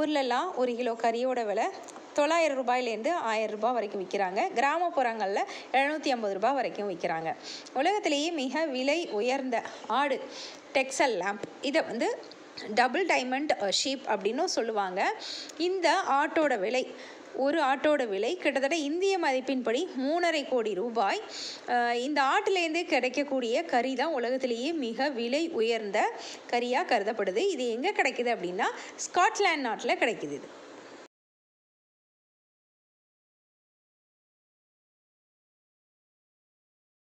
ஊர்லலாம் ஒரு கிலோ கறியோட விலை தொள்ளாயிரம் ரூபாயிலேருந்து ஆயிரம் ரூபாய் வரைக்கும் விற்கிறாங்க கிராமப்புறங்களில் எழுநூற்றி ஐம்பது ரூபாய் வரைக்கும் விற்கிறாங்க உலகத்திலேயே மிக விலை உயர்ந்த ஆடு டெக்ஸல் லேம்ப் இதை வந்து டபுள் டைமண்ட் ஷீப் அப்படின்னும் சொல்லுவாங்க இந்த ஆட்டோட விலை ஒரு ஆட்டோட விலை கிட்டத்தட்ட இந்திய மதிப்பின்படி மூணரை கோடி ரூபாய் அஹ் இந்த ஆட்டிலேருந்து கிடைக்கக்கூடிய கறி தான் உலகத்திலேயே மிக விலை உயர்ந்த கறியாக கருதப்படுது இது எங்கே கிடைக்குது அப்படின்னா ஸ்காட்லாந்து நாட்டில் கிடைக்குது இது